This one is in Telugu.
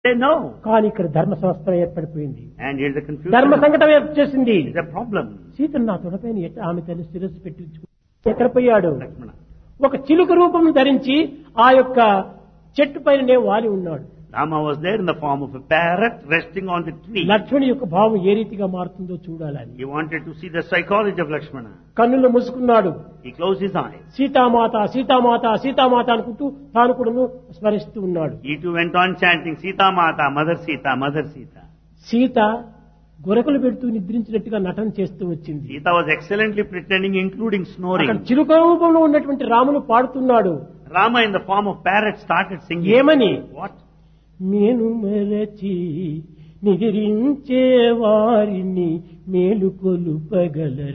They know. కానీ ఇక్కడ ధర్మ సంస్థ ఏర్పడిపోయింది And here's the confusion. ధర్మ సంకటం వచ్చేసింది It's a problem. సీతను నా తొడపైన ఎట్ట ఆమె తల్లి శిరస్సు పెట్టించుకు ఎక్కడ పోయాడు Lakshmana. ఒక చిలుక రూపం ధరించి ఆ యొక్క చెట్టు పైననే వాలి ఉన్నాడు Rama was there in the form of a parrot resting on the tree. Lakshmani యొక్క భావం ఏ రీతిగా మారుతుందో చూడాలని He wanted to see the psychology of Lakshmana. కన్నులు మూసుకున్నాడు He closed his eyes. సీతామాత సీతామాత సీతామాత అనుకుంటూ తాను కూడాను స్మరిస్తూ ఉన్నాడు He too went on chanting Sita Mata, Mother Sita, Mother Sita. Sita గొరకలు పెడుతూ నిద్రించినట్టుగా నటన చేస్తూ వచ్చింది Sita was excellently pretending, including అక్కడ snoring. చిలుక రూపంలో ఉన్నటువంటి Ramulu పాడుతున్నాడు Rama in the form of parrot started singing. ఏమని What? మేను మరచి నిద్రించే వారిని మేలుకొలుపగలరు